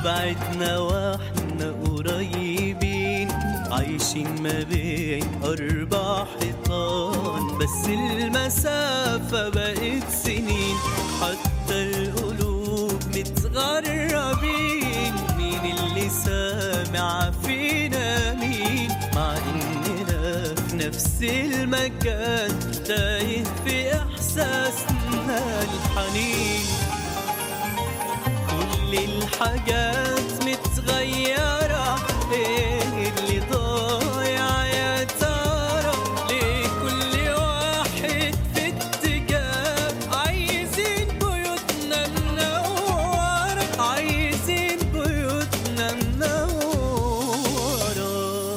وبعدنا واحنا قريبين عايشين ما بين أربع حيطان بس المسافة بقت سنين حتى القلوب متغربين مين اللي سامع فينا مين مع إننا في نفس المكان تايه في إحساسنا الحنين كل الحاجات متغيرة ايه اللي ضايع يا ترى ليه كل واحد في اتجاه عايزين بيوتنا منورة عايزين بيوتنا منورة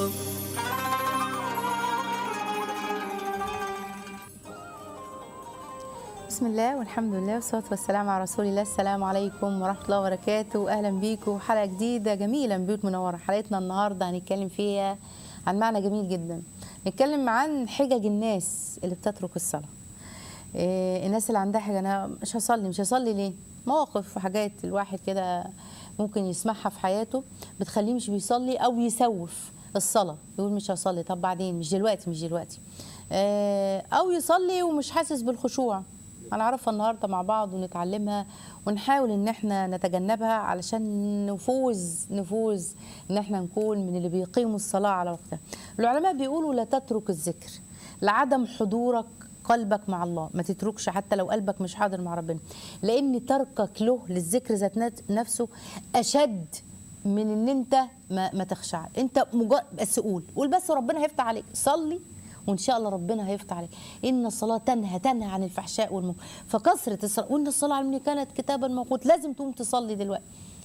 بسم الله والحمد لله والصلاة والسلام على رسول الله السلام عليكم ورحمة الله وبركاته أهلا بيكم حلقة جديدة جميلة من بيوت منورة حلقتنا النهاردة هنتكلم فيها عن معنى جميل جدا نتكلم عن حجج الناس اللي بتترك الصلاة إيه الناس اللي عندها حاجة أنا مش هصلي مش هصلي ليه مواقف وحاجات الواحد كده ممكن يسمعها في حياته بتخليه مش بيصلي أو يسوف الصلاة يقول مش هصلي طب بعدين مش دلوقتي مش دلوقتي آه، أو يصلي ومش حاسس بالخشوع هنعرفها النهارده مع بعض ونتعلمها ونحاول ان احنا نتجنبها علشان نفوز نفوز ان احنا نكون من اللي بيقيموا الصلاه على وقتها. العلماء بيقولوا لا تترك الذكر لعدم حضورك قلبك مع الله ما تتركش حتى لو قلبك مش حاضر مع ربنا لان تركك له للذكر ذات نت- نفسه اشد من ان انت ما, ما تخشع انت مجرد بس قول قول بس ربنا هيفتح عليك صلي وان شاء الله ربنا هيفتح عليك ان الصلاه تنهى تنهى عن الفحشاء والمنكر فكثره الصلاه وان الصلاه على المؤمنين كانت كتابا موقوت لازم تقوم تصلي دلوقتي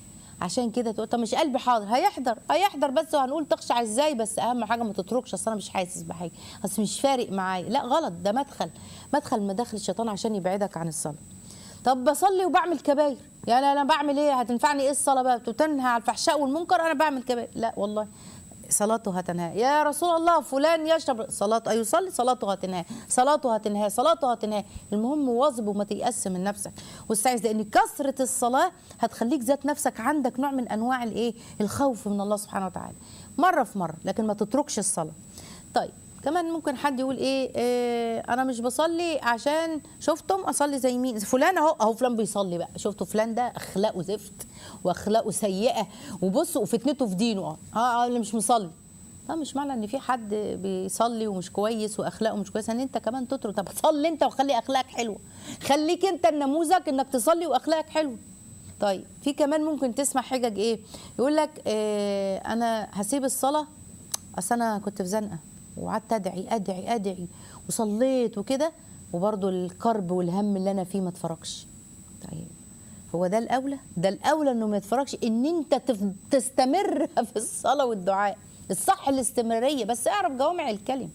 عشان كده تقول طب مش قلبي حاضر هيحضر هيحضر بس وهنقول تخشع ازاي بس اهم حاجه ما تتركش اصل انا مش حاسس بحاجه اصل مش فارق معايا لا غلط ده مدخل مدخل مداخل الشيطان عشان يبعدك عن الصلاه طب بصلي وبعمل كباير يعني انا بعمل ايه هتنفعني ايه الصلاه بقى تنهى عن الفحشاء والمنكر انا بعمل كباير لا والله صلاته هتنهى يا رسول الله فلان يشرب صلاته أي يصلي صلاته هتنهى صلاته هتنهى صلاته هتنهى المهم واظب وما تيأس من نفسك واستعذ لان كثره الصلاه هتخليك ذات نفسك عندك نوع من انواع الايه الخوف من الله سبحانه وتعالى مره في مره لكن ما تتركش الصلاه طيب كمان ممكن حد يقول ايه, إيه انا مش بصلي عشان شفتم اصلي زي مين فلان اهو اهو فلان بيصلي بقى شفتوا فلان ده اخلاقه زفت واخلاقه سيئه وبصوا وفتنته في دينه اه اه اللي مش مصلي ده مش معنى ان في حد بيصلي ومش كويس واخلاقه مش كويسه ان انت كمان تترك طب صلي انت وخلي اخلاقك حلوه خليك انت النموذج انك تصلي واخلاقك حلوه طيب في كمان ممكن تسمع حجج ايه يقول لك إيه انا هسيب الصلاه اصل انا كنت في زنقه وقعدت ادعي ادعي ادعي وصليت وكده وبرضه الكرب والهم اللي انا فيه ما اتفرجش طيب هو ده الاولى ده الاولى انه ما يتفرجش ان انت تف- تستمر في الصلاه والدعاء الصح الاستمراريه بس اعرف جوامع الكلم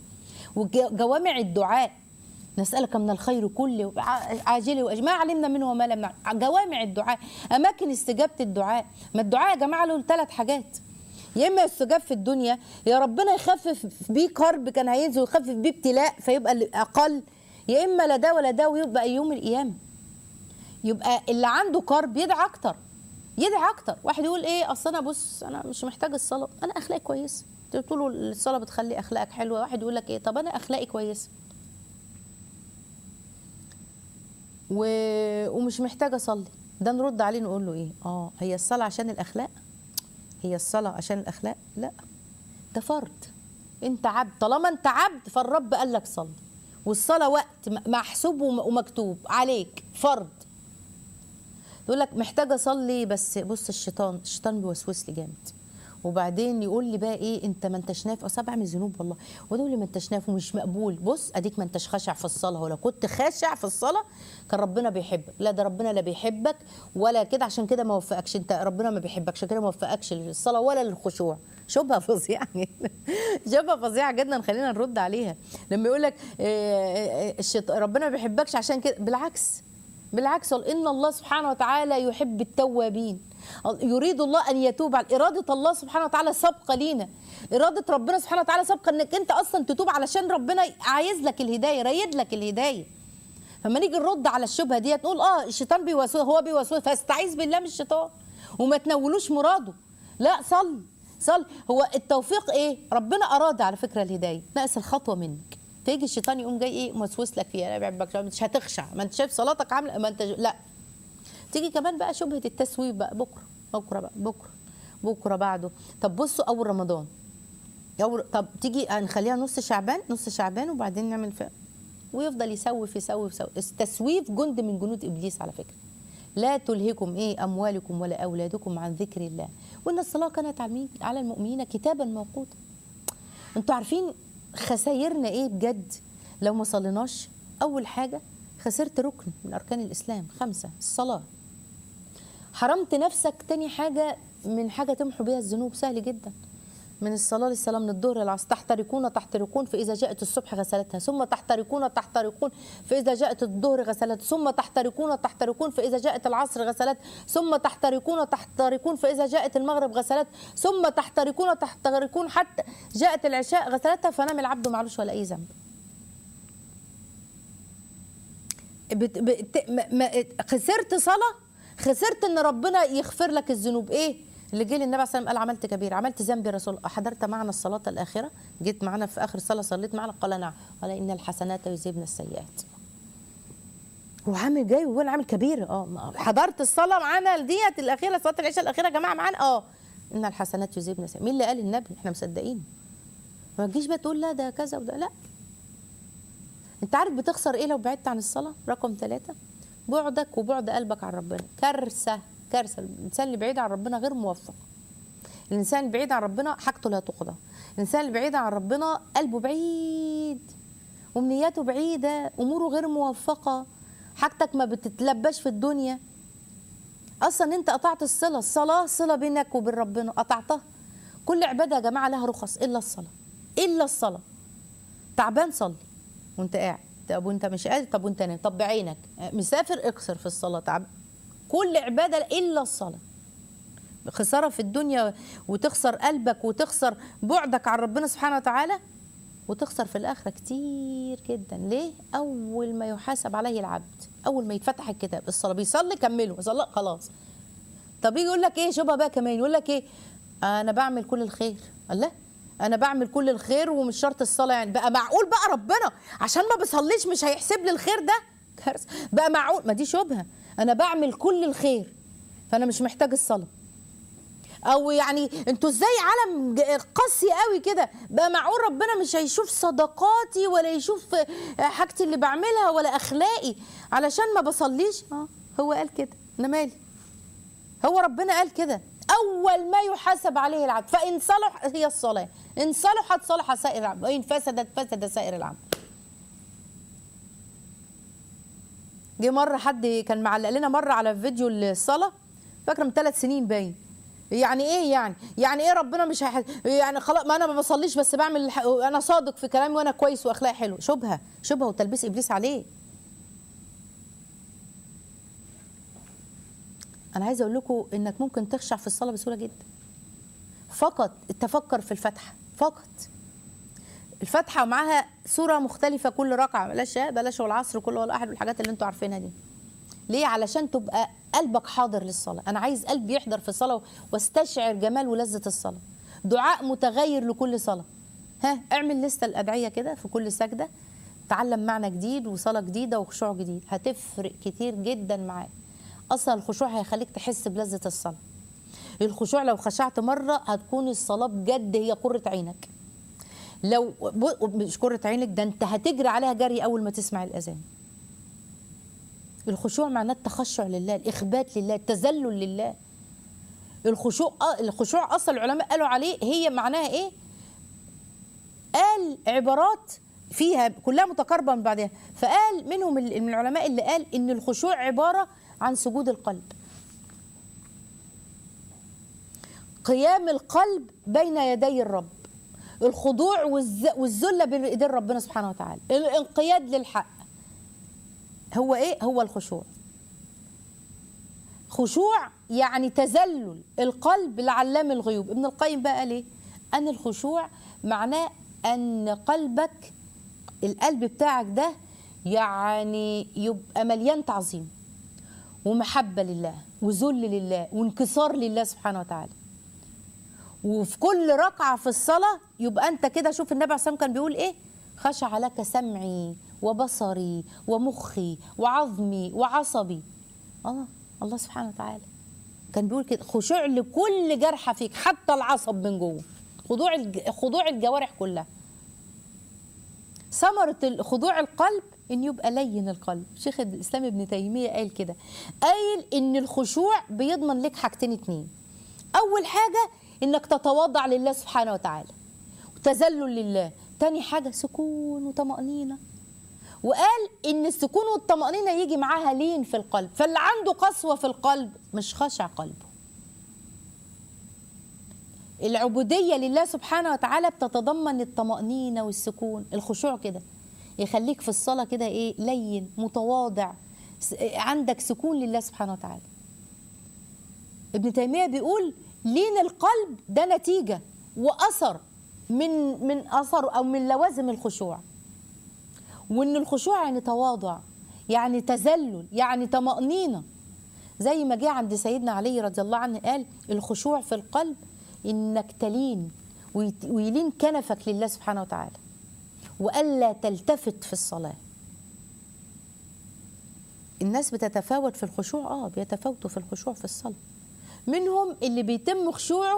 وجوامع الدعاء نسألك من الخير كله ع- عاجله وأجله ما علمنا منه وما لم نعلم جوامع الدعاء أماكن استجابة الدعاء ما الدعاء يا جماعة له ثلاث حاجات يا إما يستجاب في الدنيا يا ربنا يخفف بيه كرب كان هينزل ويخفف بيه ابتلاء فيبقى أقل يا إما لا ده ولا ده ويبقى يوم القيامة يبقى اللي عنده كرب يدعي اكتر يدعي اكتر واحد يقول ايه اصل انا بص انا مش محتاج الصلاه انا اخلاقي كويسه تقول له الصلاه بتخلي اخلاقك حلوه واحد يقول لك ايه طب انا اخلاقي كويسه و... ومش محتاج اصلي ده نرد عليه نقول له ايه اه هي الصلاه عشان الاخلاق هي الصلاه عشان الاخلاق لا ده فرض انت عبد طالما انت عبد فالرب قال لك صلي والصلاه وقت م- محسوب وم- ومكتوب عليك فرض يقول لك محتاج اصلي بس بص الشيطان الشيطان بيوسوس لي جامد وبعدين يقول لي بقى ايه انت ما انتش نافع اصل أنا بعمل ذنوب والله ويقول لي ما انتش نافع ومش مقبول بص اديك ما انتش خاشع في الصلاه ولو كنت خاشع في الصلاه كان ربنا بيحبك لا ده ربنا لا بيحبك ولا كده عشان كده ما وفقكش انت ربنا ما بيحبكش عشان كده ما وفقكش للصلاه ولا للخشوع شبهه فظيعه جدا شبهه فظيعه جدا خلينا نرد عليها لما يقول لك ربنا ما بيحبكش عشان كده بالعكس بالعكس ان الله سبحانه وتعالى يحب التوابين يريد الله ان يتوب على اراده الله سبحانه وتعالى سابقه لينا اراده ربنا سبحانه وتعالى سابقه انك انت اصلا تتوب علشان ربنا عايز لك الهدايه رايد لك الهدايه فما نيجي نرد على الشبهه دي نقول اه الشيطان بيوسوس هو بيوسوس فاستعيذ بالله من الشيطان وما تنولوش مراده لا صلي صلي هو التوفيق ايه ربنا اراد على فكره الهدايه ناقص الخطوه منك تيجي الشيطان يقوم جاي ايه موسوس لك فيها لا بحبك مش هتخشع ما انت شايف صلاتك عامله ما انت لا تيجي كمان بقى شبهه التسويف بقى بكره بكره بقى بكره بكره بعده طب بصوا اول رمضان أول طب تيجي هنخليها نص شعبان نص شعبان وبعدين نعمل ف... ويفضل يسوف يسوف يسوف التسويف جند من جنود ابليس على فكره لا تلهكم ايه اموالكم ولا اولادكم عن ذكر الله وان الصلاه كانت على المين- على المؤمنين كتابا موقوتا انتوا عارفين خسايرنا ايه بجد لو ما صليناش اول حاجه خسرت ركن من اركان الاسلام خمسه الصلاه حرمت نفسك تاني حاجه من حاجه تمحو بيها الذنوب سهل جدا من الصلاة للصلاة من الظهر للعصر تحترقون تحترقون فإذا جاءت الصبح غسلتها ثم تحترقون تحترقون فإذا جاءت الظهر غسلتها ثم تحترقون تحترقون فإذا جاءت العصر غسلت ثم تحترقون تحترقون فإذا جاءت المغرب غسلت ثم تحترقون تحترقون حتى جاءت العشاء غسلتها فنام العبد معلوش ولا أي ذنب بت... بت... ما... ما... خسرت صلاة خسرت ان ربنا يغفر لك الذنوب ايه اللي جه للنبي عليه الصلاه والسلام قال عملت كبير عملت ذنب يا رسول الله حضرت معنا الصلاه الاخره جيت معنا في اخر الصلاه صليت معنا قال نعم قال ان الحسنات يذهبن السيئات هو عامل جاي وهو عامل كبير اه ما- حضرت الصلاه معانا ديت الاخيره صلاه العشاء الاخيره يا جماعه معانا اه ان الحسنات يذهبن السيئات مين اللي قال النبي احنا مصدقين ما تجيش بقى تقول لا ده كذا وده لا انت عارف بتخسر ايه لو بعدت عن الصلاه رقم ثلاثة بعدك وبعد قلبك عن ربنا كارثه كارثه الانسان اللي بعيد عن ربنا غير موفق الانسان اللي بعيد عن ربنا حاجته لا تقضى الانسان اللي بعيد عن ربنا قلبه بعيد ومنياته بعيده اموره غير موفقه حاجتك ما بتتلبش في الدنيا اصلا انت قطعت الصله الصلاه صله بينك وبين ربنا قطعتها كل عباده يا جماعه لها رخص الا الصلاه الا الصلاه تعبان صلي وانت قاعد طب وانت مش قادر طب وانت نايم طب بعينك مسافر اكسر في الصلاه تعب كل عباده الا الصلاه خساره في الدنيا وتخسر قلبك وتخسر بعدك عن ربنا سبحانه وتعالى وتخسر في الاخره كتير جدا ليه اول ما يحاسب عليه العبد اول ما يتفتح الكتاب الصلاه بيصلي كمله صلى خلاص طب يجي يقول لك ايه شبه بقى كمان يقول لك ايه انا بعمل كل الخير الله انا بعمل كل الخير ومش شرط الصلاه يعني بقى معقول بقى ربنا عشان ما بصليش مش هيحسب لي الخير ده كارثه بقى معقول ما دي شبهه انا بعمل كل الخير فانا مش محتاج الصلاه او يعني انتوا ازاي عالم ج- قاسي قوي كده بقى معقول ربنا مش هيشوف صدقاتي ولا يشوف آه، حاجتي اللي بعملها ولا اخلاقي علشان ما بصليش اه هو قال كده انا مالي هو ربنا قال كده اول ما يحاسب عليه العبد فان صلح هي الصلاه ان صلحت صلح سائر العمل وان فسدت فسد سائر العمل جه مره حد كان معلق لنا مره على فيديو الصلاه فاكره من ثلاث سنين باين يعني ايه يعني يعني ايه ربنا مش هيح... يعني خلاص ما انا ما بصليش بس بعمل الح... انا صادق في كلامي وانا كويس واخلاقي حلو شبهه شبهه وتلبيس ابليس عليه انا عايزه اقول لكم انك ممكن تخشع في الصلاه بسهوله جدا فقط تفكر في الفاتحه فقط الفاتحه ومعاها سوره مختلفه كل ركعه بلاش بلاش والعصر كل ولا احد والحاجات اللي انتوا عارفينها دي ليه علشان تبقى قلبك حاضر للصلاه انا عايز قلبي يحضر في الصلاه واستشعر جمال ولذه الصلاه دعاء متغير لكل صلاه ها اعمل لسته الادعيه كده في كل سجده تعلم معنى جديد وصلاه جديده وخشوع جديد هتفرق كتير جدا معاك اصلا الخشوع هيخليك تحس بلذه الصلاه الخشوع لو خشعت مره هتكون الصلاه بجد هي قره عينك لو ب- مش قره عينك ده انت هتجري عليها جري اول ما تسمع الاذان الخشوع معناه التخشع لله الاخبات لله التذلل لله الخشوع آه، الخشوع اصلا العلماء قالوا عليه هي معناها ايه قال عبارات فيها كلها متقاربه من بعضها فقال منهم ال- من العلماء اللي قال ان الخشوع عباره عن سجود القلب قيام القلب بين يدي الرب الخضوع والز- والذله بين ايدين ربنا سبحانه وتعالى الانقياد للحق هو ايه هو الخشوع خشوع يعني تذلل القلب لعلام الغيوب ابن القيم بقى قال ايه ان الخشوع معناه ان قلبك القلب بتاعك ده يعني يبقى مليان تعظيم ومحبه لله وذل لله وانكسار لله سبحانه وتعالى وفي كل ركعه في الصلاه يبقى انت كده شوف النبي عليه الصلاه والسلام كان بيقول ايه خشع لك سمعي وبصري ومخي وعظمي وعصبي اه الله سبحانه وتعالى كان بيقول كده خشوع لكل جرحه فيك حتى العصب من جوه خضوع الج... خضوع الجوارح كلها ثمرة ال- خضوع القلب ان يبقى لين القلب شيخ الاسلام ابن تيميه قال كده قايل ان الخشوع بيضمن لك حاجتين اتنين اول حاجه انك تتواضع لله سبحانه وتعالى وتذلل لله تاني حاجه سكون وطمانينه وقال ان السكون والطمانينه يجي معاها لين في القلب فاللي عنده قسوه في القلب مش خشع قلبه العبوديه لله سبحانه وتعالى بتتضمن الطمانينه والسكون الخشوع كده يخليك في الصلاه كده ايه لين متواضع س- عندك سكون لله سبحانه وتعالى ابن تيميه بيقول لين القلب ده نتيجه واثر من من اثر او من لوازم الخشوع وان الخشوع يعني تواضع يعني تذلل يعني طمأنينة زي ما جه عند سيدنا علي رضي الله عنه قال الخشوع في القلب انك تلين ويت- ويلين كنفك لله سبحانه وتعالى والا تلتفت في الصلاه الناس بتتفاوت في الخشوع اه بيتفاوتوا في الخشوع في الصلاه منهم اللي بيتم خشوعه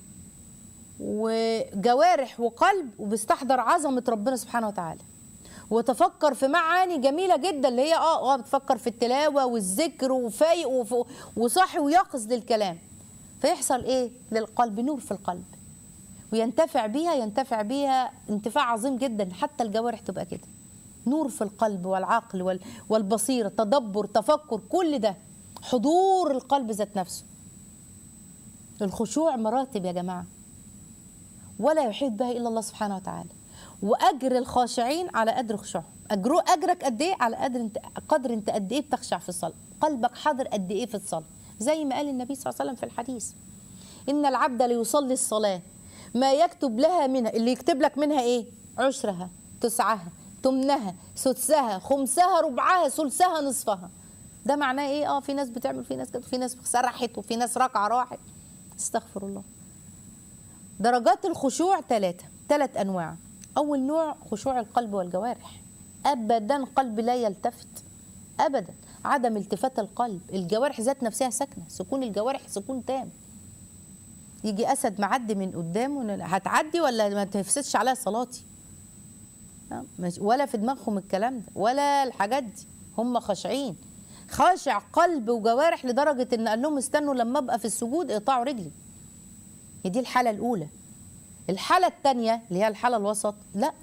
وجوارح وقلب وبيستحضر عظمه ربنا سبحانه وتعالى وتفكر في معاني جميله جدا اللي هي اه اه بتفكر في التلاوه والذكر وفايق وف- وصاحي ويقظ للكلام فيحصل ايه للقلب نور في القلب وينتفع بيها ينتفع بيها انتفاع عظيم جدا حتى الجوارح تبقى كده نور في القلب والعقل وال- والبصيره تدبر تفكر كل ده حضور القلب ذات نفسه الخشوع مراتب يا جماعه ولا يحيط بها الا الله سبحانه وتعالى واجر الخاشعين على قدر خشوعهم اجره اجرك قد ايه على قدر انت قدر انت قد ايه بتخشع في الصلاه قلبك حاضر قد ايه في الصلاه زي ما قال النبي صلى الله عليه وسلم في الحديث ان العبد ليصلي الصلاه ما يكتب لها منها اللي يكتب لك منها ايه عشرها تسعها تمنها سدسها خمسها ربعها ثلثها نصفها ده معناه ايه اه في ناس بتعمل في ناس كده في ناس سرحت وفي ناس ركعه راحت استغفر الله درجات الخشوع ثلاثة ثلاث أنواع أول نوع خشوع القلب والجوارح أبدا قلب لا يلتفت أبدا عدم التفات القلب الجوارح ذات نفسها ساكنة سكون الجوارح سكون تام يجي أسد معدي من قدامه هتعدي ولا ما تفسدش عليها صلاتي لا، مش- ولا في دماغهم الكلام ده ولا الحاجات دي هم خاشعين خاشع قلب وجوارح لدرجة إن قال لهم استنوا لما أبقى في السجود اقطعوا رجلي هي دي الحالة الأولى الحالة الثانية اللي هي الحالة الوسط لا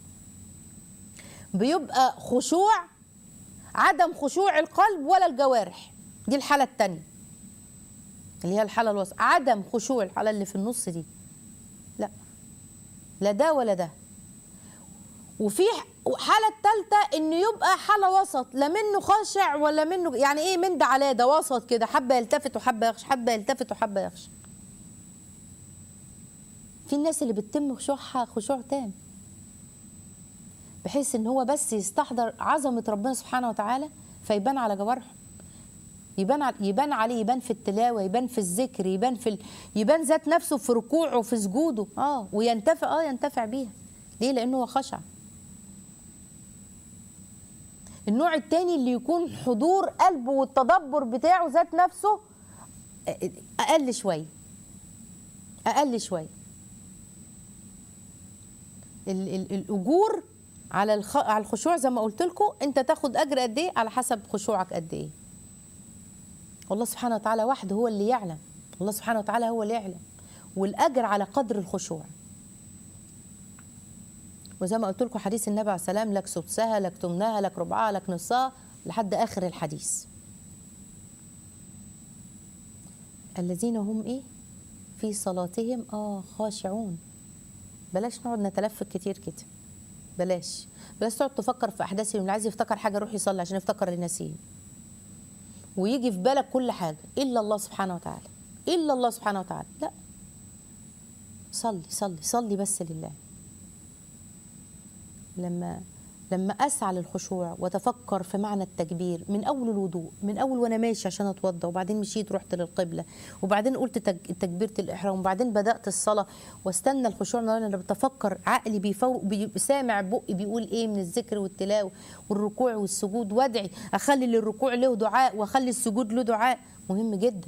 بيبقى خشوع عدم خشوع القلب ولا الجوارح دي الحالة الثانية اللي هي الحالة الوسط عدم خشوع الحالة اللي في النص دي لا لا ده ولا ده وفي حالة الثالثة إنه يبقى حالة وسط لا منه خاشع ولا منه يعني إيه من ده على ده وسط كده حبة يلتفت وحبة يخشى حبة يلتفت وحبة يخشى في الناس اللي بتتم خشوعها خشوع تام بحيث ان هو بس يستحضر عظمه ربنا سبحانه وتعالى فيبان على جوارحه يبان ع- يبان عليه يبان في التلاوه يبان في الذكر يبان في ال... يبان ذات نفسه في ركوعه وفي سجوده اه وينتفع اه ينتفع بيها ليه لانه هو خشع النوع التاني اللي يكون حضور قلبه والتدبر بتاعه ذات نفسه اقل شويه اقل شويه ال- ال- الاجور على الخ... على الخشوع زي ما قلت لكم انت تاخد اجر قد ايه على حسب خشوعك قد ايه والله سبحانه وتعالى وحده هو اللي يعلم الله سبحانه وتعالى هو اللي يعلم والاجر على قدر الخشوع وزي ما قلت لكم حديث النبي عليه السلام لك سدسها لك تمناها لك ربعها لك نصها لحد اخر الحديث الذين هم ايه في صلاتهم اه خاشعون بلاش نقعد نتلفت كتير كده بلاش بلاش تقعد تفكر في احداث اليوم اللي عايز يفتكر حاجه يروح يصلي عشان يفتكر اللي ناسيه ويجي في بالك كل حاجه الا الله سبحانه وتعالى الا الله سبحانه وتعالى لا صلي صلي صلي بس لله لما لما اسعى للخشوع واتفكر في معنى التكبير من اول الوضوء من اول وانا ماشي عشان اتوضى وبعدين مشيت رحت للقبله وبعدين قلت تك- تكبيره الاحرام وبعدين بدات الصلاه واستنى الخشوع ان انا بتفكر عقلي بيفوق بي سامع بقي بيقول ايه من الذكر والتلاوه والركوع والسجود وادعي اخلي للركوع له دعاء واخلي السجود له دعاء مهم جدا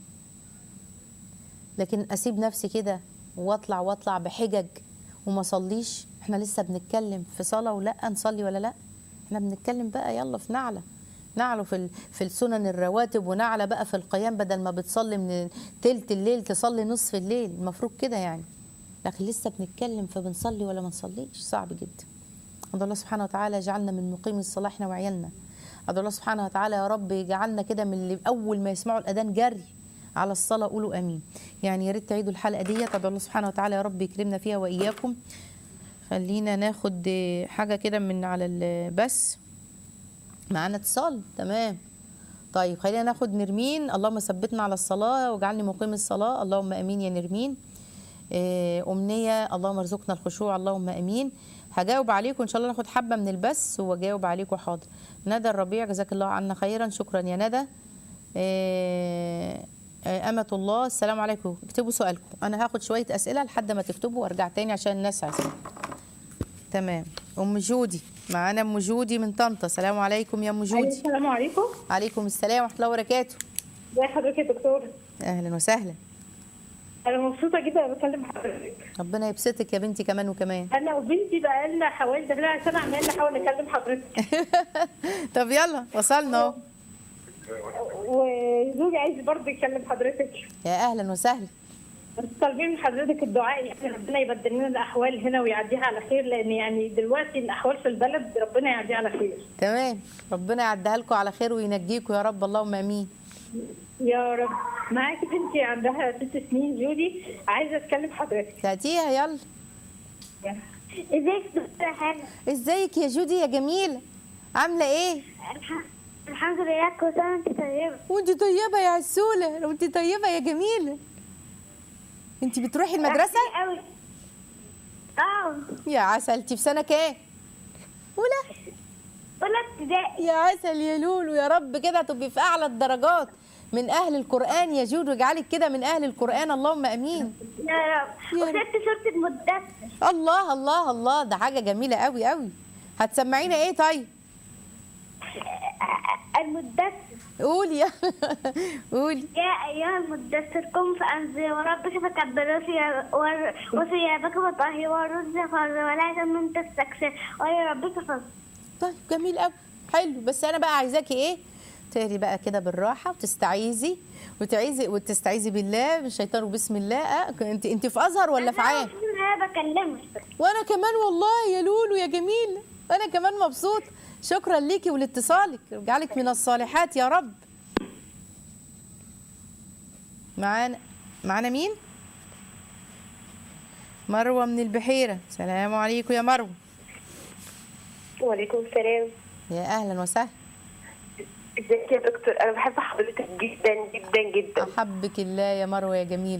لكن اسيب نفسي كده واطلع واطلع بحجج وما صليش احنا لسه بنتكلم في صلاه ولا نصلي ولا لا احنا بنتكلم بقى يلا في نعله نعله في ال- في السنن الرواتب ونعله بقى في القيام بدل ما بتصلي من تلت الليل تصلي نصف الليل المفروض كده يعني لكن لسه بنتكلم فبنصلي ولا ما نصليش صعب جدا أدعو الله سبحانه وتعالى يجعلنا من مقيم الصلاة احنا وعيالنا أدعو الله سبحانه وتعالى يا رب يجعلنا كده من اللي أول ما يسمعوا الأذان جري على الصلاة قولوا أمين يعني يا ريت تعيدوا الحلقة دي أدعو الله سبحانه وتعالى يا رب يكرمنا فيها وإياكم خلينا ناخد آه، حاجة كده من على البث معانا اتصال تمام طيب خلينا ناخد نرمين اللهم ثبتنا على الصلاة واجعلني مقيم الصلاة اللهم امين يا نرمين آه، أمنية اللهم ارزقنا الخشوع اللهم امين هجاوب عليكم ان شاء الله ناخد حبة من البث واجاوب عليكم حاضر ندى الربيع جزاك الله عنا خيرا شكرا يا ندى آه، آه، أمة الله السلام عليكم اكتبوا سؤالكم أنا هاخد شوية أسئلة لحد ما تكتبوا وارجع تاني عشان الناس عايزة تمام أم جودي معانا أم جودي من طنطا السلام عليكم يا أم أيوة، جودي السلام عليكم عليكم السلام ورحمة الله وبركاته ازي حضرتك يا دكتور أهلا وسهلا انا مبسوطه جدا بكلم حضرتك ربنا يبسطك يا بنتي كمان وكمان انا وبنتي بقى لنا حوالي داخلين سنه عمال نحاول نكلم حضرتك طب يلا وصلنا اهو وزوجي عايز برضه يكلم حضرتك يا أهلا وسهلا بس طالبين من حضرتك الدعاء يعني ربنا يبدل لنا الاحوال هنا ويعديها على خير لان يعني دلوقتي الاحوال في البلد ربنا يعديها على خير تمام ربنا يعديها لكم على خير وينجيكم يا رب اللهم امين يا رب معاكي بنتي عندها ست سنين جودي عايزه اتكلم حضرتك تأتيها يلا ازيك دكتوره حاجه ازيك يا جودي يا جميلة عاملة ايه الحمد لله كل سنه وانت طيبه وانت طيبة يا عسولة وانت طيبة يا جميلة انت بتروحي المدرسة قوي اه يا عسل انت في سنة كام اولى اولى ابتدائي يا عسل يا لولو يا رب كده تبقي في اعلى الدرجات من اهل القرآن يا جود واجعلك كده من اهل القرآن اللهم امين يا رب يا رب. وكتبت سورة المدثر الله الله الله ده حاجة جميلة قوي قوي هتسمعينا ايه طيب المدثر قولي يا قولي يا أيها المدثر قم فأنذر وربك فكبر وثياب- ور- وثيابك فطهر والرز فر ولا تمن تستكثر ولربك فاصبر طيب جميل قوي حلو بس انا بقى عايزاكي ايه تقري بقى كده بالراحه وتستعيذي وتعيذي وتستعيذي بالله من الشيطان وبسم الله آه، انت انت في ازهر ولا في عام أنا بكلمك وانا كمان والله يا لولو يا جميل انا كمان مبسوط شكرا ليكي ولاتصالك وجعلك من الصالحات يا رب معانا معانا مين مروه من البحيره سلام عليكم يا مروه وعليكم السلام يا اهلا وسهلا ازيك يا دكتور انا بحب حضرتك جدا جدا جدا احبك الله يا مروه يا جميل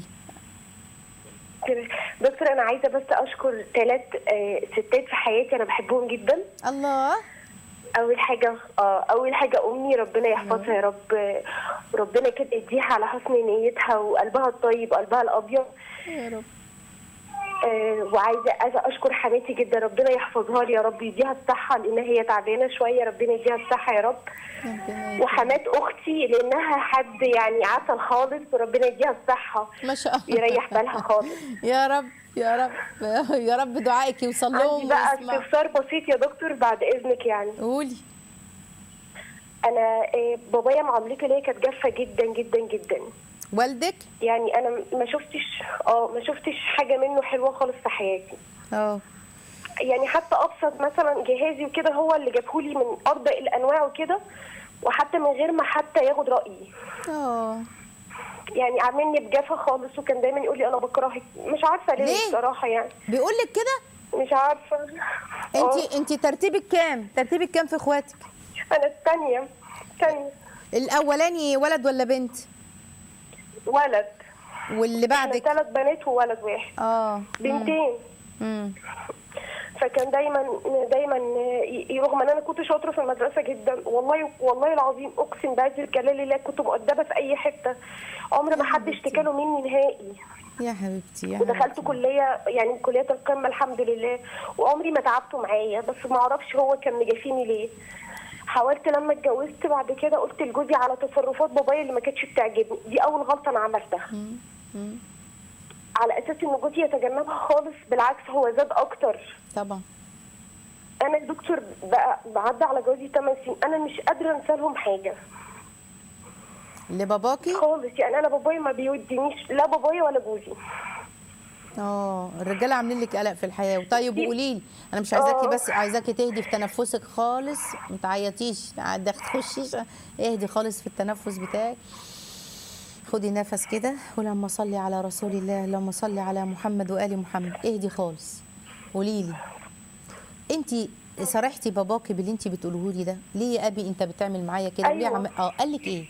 دكتور انا عايزه بس اشكر ثلاث ستات في حياتي انا بحبهم جدا الله اول حاجه اه اول حاجه امي ربنا يحفظها يا رب ربنا كده يديها على حسن نيتها وقلبها الطيب وقلبها الابيض يا رب آه، وعايزه عايزه اشكر حماتي جدا ربنا يحفظها لي يا رب يديها الصحه لان هي تعبانه شويه ربنا يديها الصحه يا رب ربنا وحمات اختي لانها حد يعني عسل خالص وربنا يديها الصحه ما شاء الله يريح بالها خالص يا رب يا رب يا رب دعائك يوصل لهم عندي بقى ويسمعوا. استفسار بسيط يا دكتور بعد اذنك يعني قولي انا آه، بابايا معاملته ليا كانت جافه جدا جدا جدا والدك يعني انا ما شفتش اه ما شفتش حاجه منه حلوه خالص في حياتي اه يعني حتى ابسط مثلا جهازي وكده هو اللي جابهولي من ارض الانواع وكده وحتى من غير ما حتى ياخد رايي اه يعني عاملني بجافه خالص وكان دايما يقول لي انا بكرهك مش عارفه ليه ليه؟ بصراحه يعني بيقول لك كده مش عارفه آه، انت انت ترتيبك كام ترتيبك كام في اخواتك انا الثانيه الثانيه الاولاني ولد ولا بنت ولد واللي احنا بعدك ثلاث بنات وولد واحد اه بنتين امم فكان دايما دايما ي- رغم ان انا كنت شاطره في المدرسه جدا والله والله العظيم اقسم بعز جلال الله كنت مؤدبه في اي حته عمر ما حد اشتكى له مني نهائي يا حبيبتي يا ودخلت حبيبتي. كليه يعني كليه القمه الحمد لله وعمري ما تعبته معايا بس ما اعرفش هو كان مجافيني ليه حاولت لما اتجوزت بعد كده قلت لجوزي على تصرفات بابايا اللي ما كانتش بتعجبني دي اول غلطه انا عملتها على اساس ان جوزي يتجنبها خالص بالعكس هو زاد اكتر طبعا انا الدكتور بقى بعدى على جوزي 8 سنين انا مش قادره انسى لهم حاجه لباباكي خالص يعني انا بابايا ما بيودينيش لا بابايا ولا جوزي اه الرجاله عاملين لك قلق في الحياه طيب وقولي لي انا مش عايزاكي آه. بس عايزاكي تهدي في تنفسك خالص ما تعيطيش ما تخشيش اهدي خالص في التنفس بتاعك خدي نفس كده ولما صلي على رسول الله اللهم صلي على محمد وال محمد اهدي خالص قولي لي انت صرحتي باباكي باللي انت بتقوله لي ده ليه يا ابي انت بتعمل معايا كده ليه أيوة. عم... اه قال لك ايه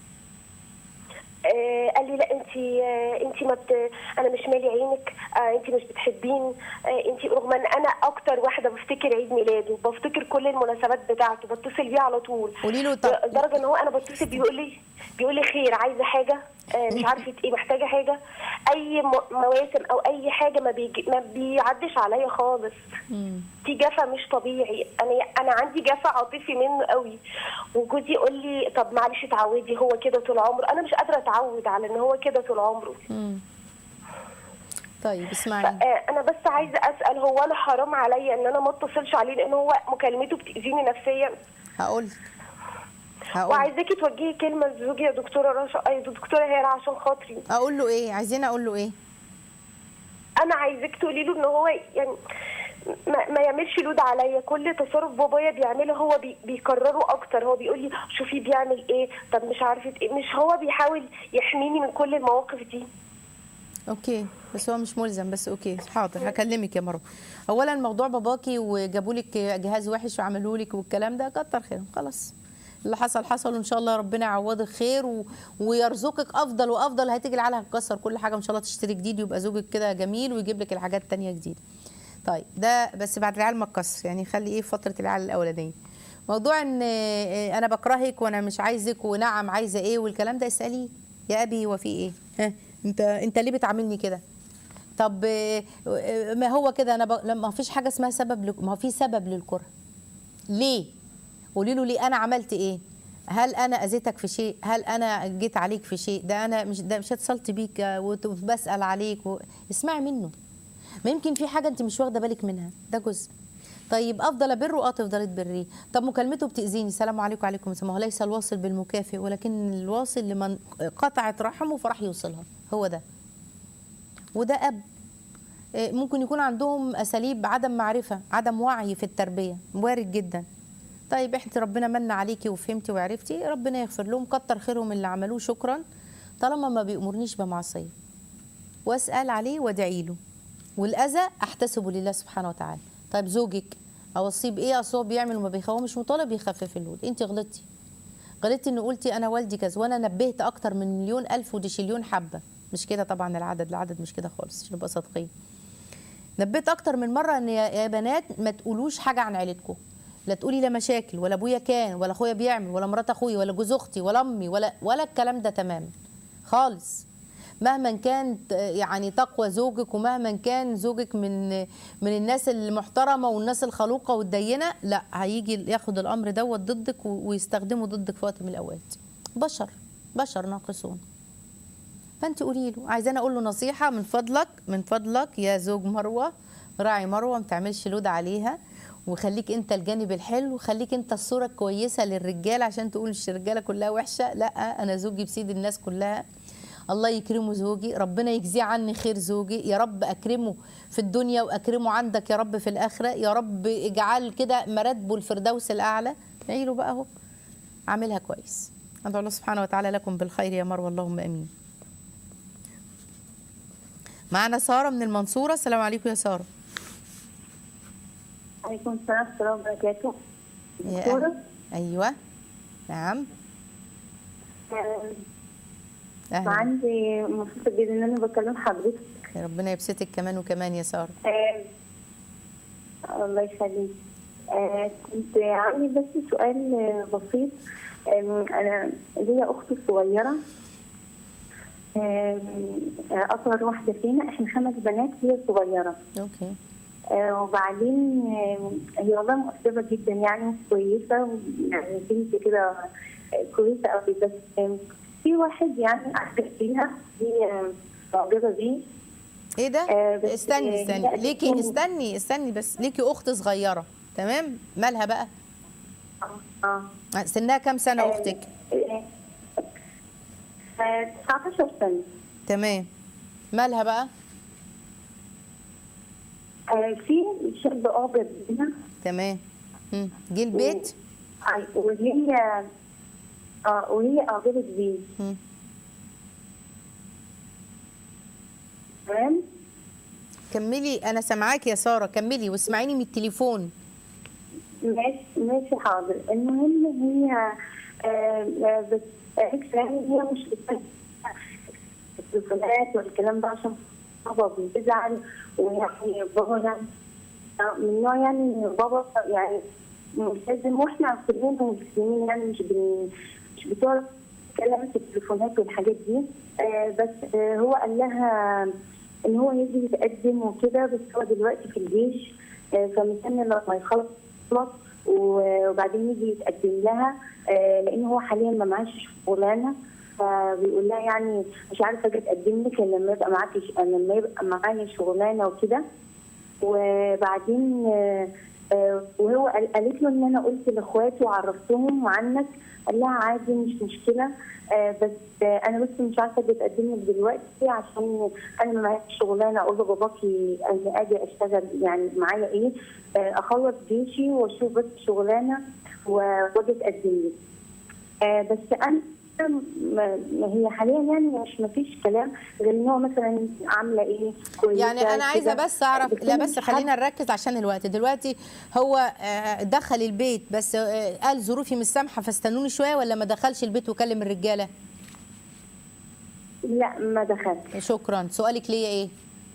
آه قال لي لا انت آه انت ما بت... انا مش مالي عينك آه انت مش بتحبيني آه انت رغم ان انا اكتر واحده بفتكر عيد ميلاده بفتكر كل المناسبات بتاعته بتصل بيه على طول قولي له طب لدرجه ان هو انا بتصل بيقول لي بيقول لي خير عايزه حاجه آه مش عارفه ايه محتاجه حاجه اي م- مواسم او اي حاجه ما بيجي ما بيعدش عليا خالص مم. في جفا مش طبيعي انا انا عندي جفا عاطفي منه قوي وجوزي يقول لي طب معلش اتعودي هو كده طول عمره انا مش قادره اتعود على ان هو كده طول عمره مم. طيب اسمعي آه، انا بس عايزه اسال هو انا حرام عليا ان انا ما اتصلش عليه لان هو مكالمته بتاذيني نفسيا هقول لك هقول وعايزاكي توجهي كلمه لزوجي يا دكتوره رشا يا دكتوره هيرا عشان خاطري اقول له ايه عايزين اقول له ايه انا عايزاك تقولي له ان هو يعني ما, ما يعملش لود عليا كل تصرف بابايا بيعمله هو بي بيكرره اكتر هو بيقول لي شوفي بيعمل ايه طب مش عارفه ايه مش هو بيحاول يحميني من كل المواقف دي اوكي بس هو مش ملزم بس اوكي حاضر هكلمك يا مروه اولا موضوع باباكي وجابوا لك جهاز وحش وعملوا لك والكلام ده كتر خير خلاص اللي حصل حصل وان شاء الله ربنا يعوضك خير و... ويرزقك افضل وافضل هتيجي العيال هتكسر كل حاجه ان شاء الله تشتري جديد ويبقى زوجك كده جميل ويجيب لك الحاجات التانية جديده طيب ده بس بعد العيال ما تكسر يعني خلي ايه فتره العيال الاولانيه موضوع ان آه، انا بكرهك وانا مش عايزك ونعم عايزه ايه والكلام ده اساليه يا ابي هو في ايه ها انت انت ليه بتعاملني كده طب آه، آه، ما هو كده انا ب... لا، ما فيش حاجه اسمها سبب لك... ما هو في سبب للكره ليه قولي له ليه انا عملت ايه هل انا اذيتك في شيء هل انا جيت عليك في شيء ده انا مش ده مش اتصلت بيك آه، وت- وبسال عليك و... اسمعي منه ما يمكن في حاجه انت مش واخده بالك منها ده جزء طيب افضل ابره اه تفضلي تبريه طب مكالمته بتاذيني السلام عليكم وعليكم السلام هو ليس الواصل بالمكافئ ولكن الواصل لمن قطعت رحمه فراح يوصلها هو ده وده اب إيه، ممكن يكون عندهم اساليب عدم معرفه عدم وعي في التربيه وارد جدا طيب انت ربنا من عليكي وفهمتي وعرفتي ربنا يغفر لهم كتر خيرهم اللي عملوه شكرا طالما ما بيأمرنيش بمعصيه واسال عليه وادعي له والاذى احتسبه لله سبحانه وتعالى طيب زوجك اوصيه بايه اصل هو بيعمل وما بيخ- هو مش مطالب يخفف اللود انت غلطتي غلطتي ان قلتي انا والدي كذا وانا نبهت اكتر من مليون الف ودي شليون حبه مش كده طبعا العدد العدد مش كده خالص عشان نبقى صادقين نبهت اكتر من مره ان يا يا بنات ما تقولوش حاجه عن عيلتكم لا تقولي لا مشاكل ولا ابويا كان ولا اخويا بيعمل ولا مرات اخويا ولا جوز اختي ولا امي ولا ولا الكلام ده تماما خالص مهما كانت يعني تقوى زوجك ومهما كان زوجك من من الناس المحترمه والناس الخلوقه والدينه لا هيجي ياخد الامر دوت ضدك و- ويستخدمه ضدك في وقت من الاوقات بشر بشر ناقصون فانت قولي له عايزاني اقول له نصيحه من فضلك من فضلك يا زوج مروه راعي مروه ما تعملش لود عليها وخليك انت الجانب الحلو خليك انت الصوره الكويسه للرجال عشان تقول مش الرجاله كلها وحشه لا انا زوجي بسيد الناس كلها الله يكرمه زوجي ربنا يجزيه عني خير زوجي يا رب اكرمه في الدنيا واكرمه عندك يا رب في الاخره يا رب اجعل كده مراتبه الفردوس الاعلى ادعي له بقى اهو عاملها كويس ادعو الله سبحانه وتعالى لكم بالخير يا مروه اللهم امين معانا ساره من المنصوره السلام عليكم يا ساره عليكم السلام ورحمة الله وبركاته. يا دكتورة أهل. ايوه نعم آه، اهلا عندي مبسوطة جدا إن أنا بكلم حضرتك. يا ربنا يبسطك كمان وكمان يا ساره آه، الله يخليك آه كنت عندي بس سؤال آه، بسيط آم، أنا ليا أخت صغيرة آم، آه، أصغر واحدة فينا إحنا خمس بنات هي صغيرة اوكي آه، وبعدين آه، هي والله مؤدبة جدا يعني كويسة يعني بنت كده آه، كويسة أوي بس آه، في واحد يعني أعجب فيها هي آه، معجبة بيه ايه ده آه، بس- استني آه، استني لا، ليكي بس- استني استني بس ليكي اخت صغيره تمام مالها بقى اه سنها كام سنه آه، اختك آه، آه، 19 سنة تمام مالها بقى آه، في شاب أعجب بيها تمام مم. جه البيت آه، وهي اه وهي أعجبت بيه مم. تمام كملي انا سامعاكي يا ساره كملي واسمعيني من التليفون ماشي ماشي حاضر المهم هي آه، آه، بس قالت يعني هي مش بتحب التليفونات والكلام ده عشان بابا بيزعل ويعني بابا يعني آه، من نوع يعني إن بابا يعني ملتزم واحنا كلنا مسلمين يعني مش بن مش بتوع كلام في التليفونات والحاجات دي آه، بس آه، هو قال لها ان هو يجي يتقدم وكده بس هو دلوقتي في الجيش آه، فمستني لما يخلص وبعدين يجي يتقدم لها آه، لان هو حاليا ما معاش شغلانه فبيقول لها يعني مش عارفه اجي اتقدم لك إلا لما يبقى معاكي ش- لما يبقى معايا شغلانه وكده وبعدين آه، آه، وهو قال- قالت له ان انا قلت لاخواتي وعرفتهم عنك قال لها عادي مش مشكله آه، بس آه، انا بس مش عارفه اجي اتقدم لك دلوقتي عشان انا ما معيش شغلانه اقول لباباكي اني اجي اشتغل يعني معايا ايه آه، اخلص جيشي واشوف بس شغلانه و- واجي اتقدم لك آه، بس انا ما ما هي حاليا يعني مش ما فيش كلام غير ان هو مثلا عامله ايه كويسه يعني انا عايزه كده. بس اعرف لا أنا بس مش خلينا نركز عشان الوقت دلوقتي هو آه، دخل البيت بس آه، قال ظروفي مش سامحه فاستنوني شويه ولا ما دخلش البيت وكلم الرجاله لا ما دخلت شكرا سؤالك ليا ايه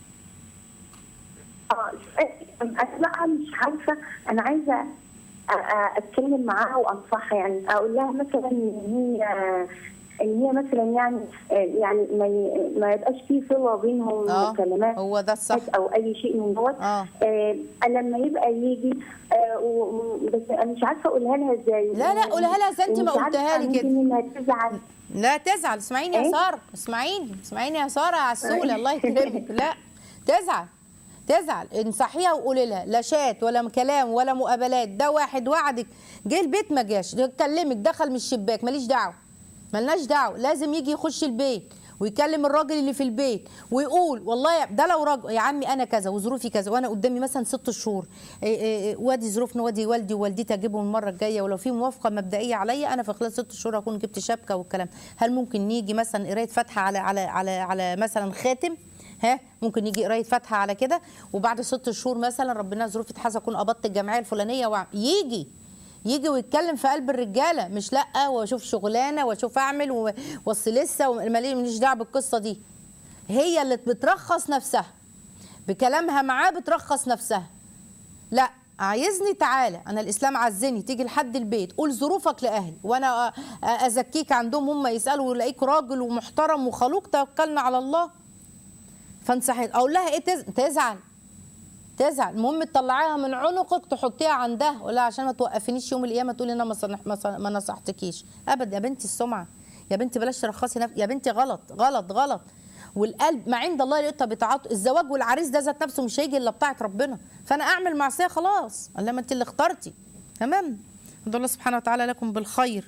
اه انا بقى مش عارفه انا عايزه أ- أ- اتكلم معاها وانصحها يعني اقول لها مثلا ان هي ان هي مثلا يعني يعني ما ي- ما يبقاش في صله بينهم اه وكلمات هو ده الصح او اي شيء من دوت اه. آه لما يبقى يجي آه و- و- بس انا مش عارفه اقولها لها ازاي لا، لا، قولها لها زي انت ما ومش عارفة قلتها لي كده. ممكن انها تزعل لا تزعل اسمعيني يا إيه؟ ساره اسمعيني اسمعيني يا ساره عسوله الله يكرمك لا تزعل تزعل انصحيها وقولي لها لا شات ولا كلام ولا مقابلات ده واحد وعدك جه البيت ما جاش كلمك دخل من الشباك ماليش دعوه ملناش دعوه لازم يجي يخش البيت ويكلم الراجل اللي في البيت ويقول والله يا- ده لو راجل يا عمي انا كذا وظروفي كذا وانا قدامي مثلا ست شهور إيه إيه إيه وادي ظروفنا وادي والدي ووالدتي اجيبهم المره الجايه ولو في موافقه مبدئيه عليا انا في خلال ست شهور اكون جبت شبكه والكلام هل ممكن نيجي مثلا قرايه فاتحه على على على على مثلا خاتم ها ممكن يجي قرايه فاتحه على كده وبعد ست شهور مثلا ربنا ظروفي تحس اكون قبضت الجمعيه الفلانيه وع- يجي يجي ويتكلم في قلب الرجاله مش لا واشوف شغلانه واشوف اعمل و- واصل لسه ومالي- ماليش دعوه بالقصه دي هي اللي بترخص نفسها بكلامها معاه بترخص نفسها لا عايزني تعالى انا الاسلام عزني تيجي لحد البيت قول ظروفك لاهلي وانا أ- أ- ازكيك عندهم هم يسالوا ويلاقيك راجل ومحترم وخلوق توكلنا على الله فانصحي اقول لها ايه تز- تزعل تزعل المهم تطلعيها من عنقك تحطيها عندها ولا عشان ما توقفنيش يوم القيامه تقولي انا ما صنح- ما صن- ما نصحتكيش ابدا يا بنتي السمعه يا بنتي بلاش ترخصي نفسك يا بنتي غلط غلط غلط والقلب ما عند الله يقطع بطاعته الزواج والعريس ده ذات نفسه مش هيجي الا بطاعه ربنا فانا اعمل معصيه خلاص الا ما انت اللي اخترتي تمام ادعو الله سبحانه وتعالى لكم بالخير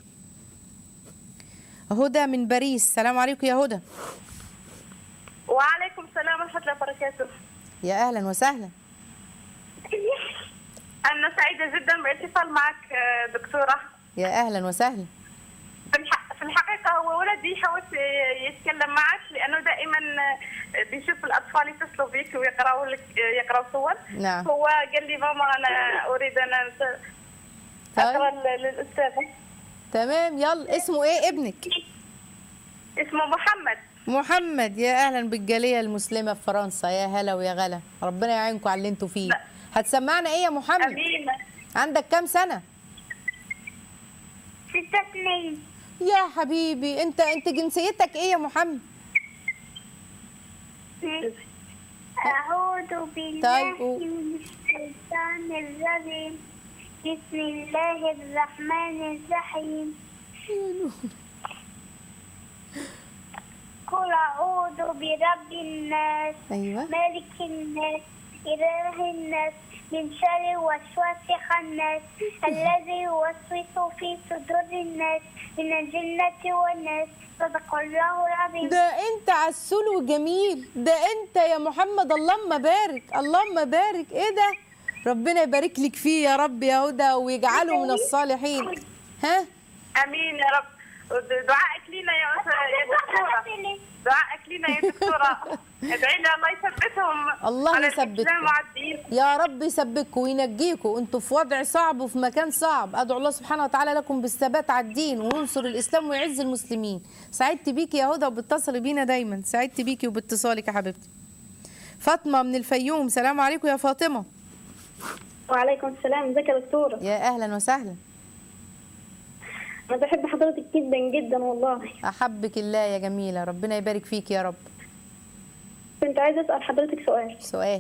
هدى من باريس السلام عليكم يا هدى وعليكم السلام ورحمة الله وبركاته يا اهلا وسهلا أنا سعيدة جدا بالاتصال معك آه، دكتورة يا اهلا وسهلا في الح- في الحقيقة هو ولدي يحاول يتكلم معك لأنه دائما آه، بيشوف الأطفال يتصلوا بك ويقرأوا لك آه، يقرأوا صور نعم. هو قال لي ماما أنا أريد أن أنت- أقرأ ل- للأستاذة تمام يلا اسمه ايه ابنك اسمه محمد محمد يا اهلا بالجاليه المسلمه في فرنسا يا هلا ويا غلا ربنا يعينكم على اللي انتوا فيه هتسمعنا ايه يا محمد امين عندك كام سنه ستة اتنين يا حبيبي انت انت جنسيتك ايه يا محمد أعوذ بالله طيب. من الشيطان الرجيم بسم الله الرحمن الرحيم قل أعوذ برب الناس ايوه ملك الناس إله الناس من شر وسواس الناس الذي يوسوس في صدور الناس من الجنة والناس صدق الله العظيم ده انت عسول وجميل ده انت يا محمد اللهم بارك اللهم بارك ايه ده ربنا يبارك لك فيه يا رب يا هدى ويجعله من الصالحين ها امين يا رب دعائك لينا يا أس- يا دكتوره دعائك لينا يا دكتوره ادعي لنا الله يثبتهم الله على يثبتكم. الاسلام وعلى الدين يا رب يثبتكم وينجيكم انتوا في وضع صعب وفي مكان صعب ادعو الله سبحانه وتعالى لكم بالثبات على الدين وينصر الاسلام ويعز المسلمين سعدت بيكي يا هدى وبتصلي بينا دايما سعدت بيكي وباتصالك يا حبيبتي فاطمه من الفيوم سلام عليكم يا فاطمه وعليكم السلام ازيك يا دكتورة يا اهلا وسهلا أنا بحب حضرتك جدا جدا والله احبك الله يا جميله ربنا يبارك فيك يا رب كنت عايزة أسأل حضرتك سؤال سؤال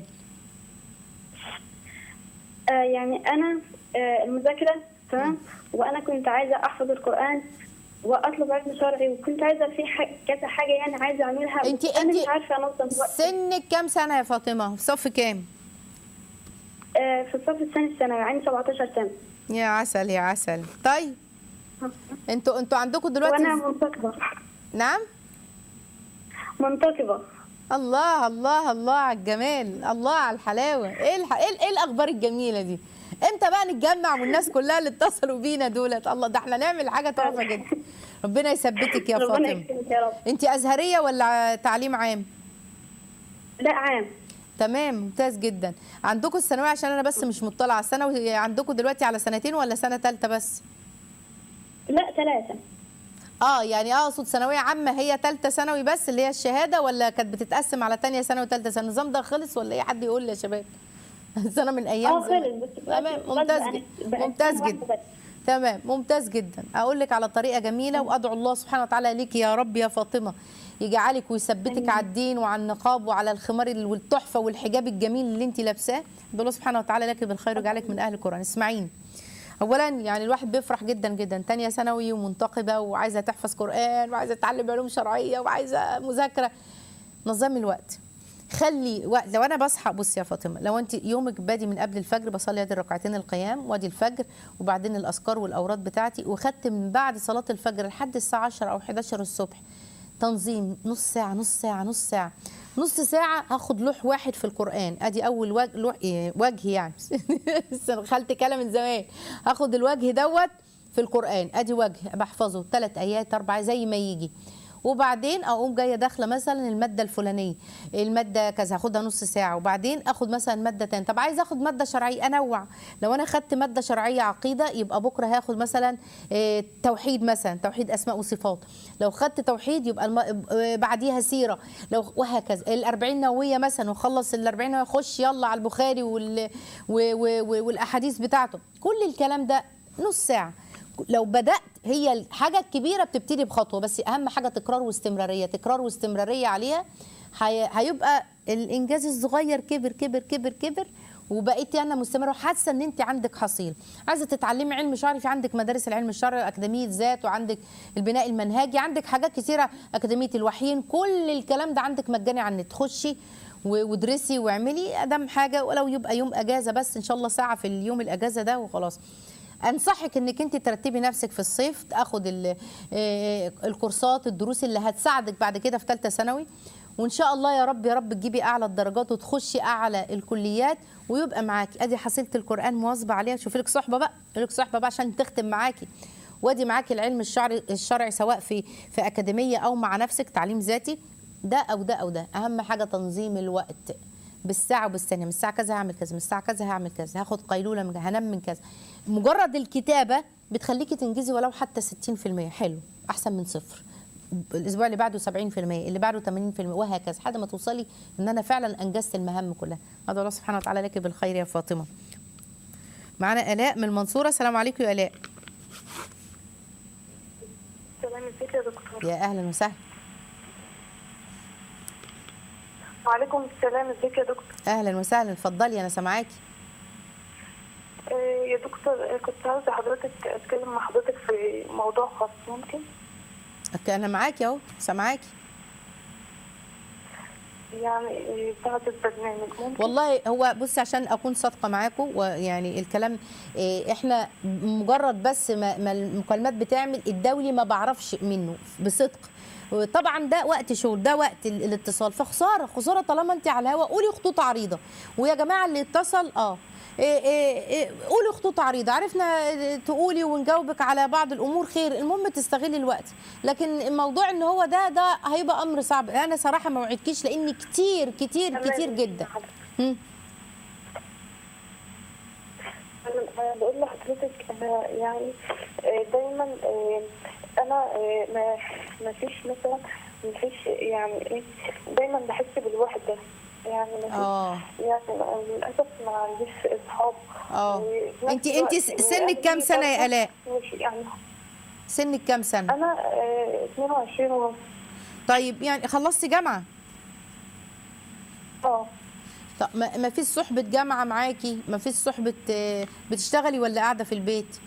آه يعني أنا آه المذاكرة تمام وأنا كنت عايزة أحفظ القرآن وأطلب علم شرعي وكنت عايزة في ح- كذا حاجة يعني عايزة أعملها انت بس أنا انت مش عارفة أنظم وقتي سنك كام سنه يا فاطمه في صف كام آه في الصف الثاني الثانوي عندي 17 سنة يا عسل يا عسل طيب انتوا انتوا عندكم دلوقتي وأنا منتقبة نعم منتقبة الله الله الله على الجمال الله على الحلاوه ايه الح... ايه, إيه الاخبار الجميله دي امتى بقى نتجمع والناس كلها اللي اتصلوا بينا دولت الله ده احنا نعمل حاجه تحفه جدا ربنا يثبتك يا ربنا فاطمه يكرمك يا رب انت ازهريه ولا تعليم عام لا عام تمام ممتاز جدا عندكم الثانويه عشان انا بس مش مطلعه على الثانوي عندكم دلوقتي على سنتين ولا سنه ثالثه بس لا ثلاثة اه يعني اقصد ثانويه عامه هي ثالثه ثانوي بس اللي هي الشهاده ولا كانت بتتقسم على ثانيه ثانوي وثالثه ثانوي النظام ده خلص ولا ايه حد يقول لي يا شباب سنه من ايام اه زمان. خلص بس تمام بس ممتاز بقى- جدا بقى ممتاز سنة جدا واحدة بس. تمام ممتاز جدا اقول لك على طريقه جميله وادعو الله سبحانه وتعالى ليك يا رب يا فاطمه يجعلك ويثبتك على الدين وعلى النقاب وعلى الخمار ال- والتحفه والحجاب الجميل اللي انت لابساه ادعو الله سبحانه وتعالى لك بالخير ويجعلك من اهل القران اسمعيني اولا يعني الواحد بيفرح جدا جدا تانية ثانوي ومنتقبه وعايزه تحفظ قران وعايزه تتعلم علوم شرعيه وعايزه مذاكره نظمي الوقت خلي وقت لو انا بصحى بصي يا فاطمه لو انت يومك بادي من قبل الفجر بصلي ادي الركعتين القيام وادي الفجر وبعدين الاذكار والاوراد بتاعتي وخدت من بعد صلاه الفجر لحد الساعه 10 او 11 الصبح تنظيم نص ساعه نص ساعه نص ساعه نص ساعة هاخد لوح واحد في القرآن ادي اول وجه لوح إيه وجه يعني خلت كلام من زمان هاخد الوجه دوت في القرآن ادي وجه بحفظه ثلاث ايات اربع زي ما يجي وبعدين اقوم جايه داخله مثلا الماده الفلانيه الماده كذا هاخدها نص ساعه وبعدين اخد مثلا ماده تانية طب عايز اخد ماده شرعيه انوع لو انا خدت ماده شرعيه عقيده يبقى بكره هاخد مثلا آه، توحيد مثلا توحيد اسماء وصفات لو خدت توحيد يبقى الم... آه، بعديها سيره لو وهكذا الأربعين نوويه مثلا وخلص الأربعين نوويه خش يلا على البخاري وال... و... و... و... والاحاديث بتاعته كل الكلام ده نص ساعه لو بدات هي الحاجه الكبيره بتبتدي بخطوه بس اهم حاجه تكرار واستمراريه تكرار واستمراريه عليها هي- هيبقى الانجاز الصغير كبر كبر كبر كبر وبقيتي انا مستمره وحاسه ان انت عندك حصيل عايزه تتعلمي علم شرعي في عندك مدارس العلم الشرعي اكاديميه ذات وعندك البناء المنهجي عندك حاجات كثيره اكاديميه الوحيين كل الكلام ده عندك مجاني على النت خشي و- وادرسي واعملي ادم حاجه ولو يبقى يوم اجازه بس ان شاء الله ساعه في اليوم الاجازه ده وخلاص انصحك انك انت ترتبي نفسك في الصيف تاخد ال- آه، الكورسات الدروس اللي هتساعدك بعد كده في ثالثه ثانوي وان شاء الله يا رب يا رب تجيبي اعلى الدرجات وتخشي اعلى الكليات ويبقى معاكي ادي حصيله القران مواظبه عليها شوفي لك صحبه بقى شوفي لك صحبه بقى عشان تختم معاكي وادي معاكي العلم الشرعي الشرعي سواء في في اكاديميه او مع نفسك تعليم ذاتي ده او ده او ده اهم حاجه تنظيم الوقت بالساعه وبالثانيه من الساعه كذا هعمل كذا من الساعه كذا هعمل كذا هاخد قيلوله من هنام من كذا مجرد الكتابه بتخليكي تنجزي ولو حتى 60% حلو احسن من صفر الاسبوع اللي بعده 70% اللي بعده 80% وهكذا لحد ما توصلي ان انا فعلا انجزت المهام كلها ادعو الله سبحانه وتعالى لك بالخير يا فاطمه معانا الاء من المنصوره السلام عليكم يا الاء سلام ازيك يا دكتور يا اهلا وسهلا وعليكم السلام ازيك يا دكتور اهلا وسهلا اتفضلي انا سامعاكي آه، يا دكتور آه، كنت عاوزه حضرتك اتكلم مع حضرتك في موضوع خاص ممكن أوكي، انا معاكي اهو سامعاكي يعني آه، بعد البرنامج ممكن والله هو بصي عشان اكون صادقه معاكم ويعني الكلام إيه، احنا مجرد بس ما ما المكالمات بتعمل الدولي ما بعرفش منه بصدق طبعا ده وقت شغل ده وقت ال- الاتصال فخساره خساره طالما انت على الهوا قولي خطوط عريضه ويا جماعه اللي اتصل اه إيه إيه إيه قولي خطوط عريضه عرفنا تقولي ونجاوبك على بعض الامور خير المهم تستغلي الوقت لكن الموضوع ان هو ده ده هيبقى امر صعب انا صراحه ما وعدكيش لان كتير كتير تمام. كتير جدا مم. أنا- انا بقول لحضرتك انا يعني آه، دايما آه، انا آه، ما ما فيش مثلا ما فيش يعني ايه دايما بحس بالوحده يعني ما فيش اه يعني للاسف ما عنديش اصحاب اه وفي نفس انت انت الوقت سنك كام سنه يا الاء مش يعني سنك كام سنه انا آه، 22 ونص طيب يعني خلصتي جامعه اه طب ما ما فيش صحبه جامعه معاكي ما فيش صحبه آه، بتشتغلي ولا قاعده في البيت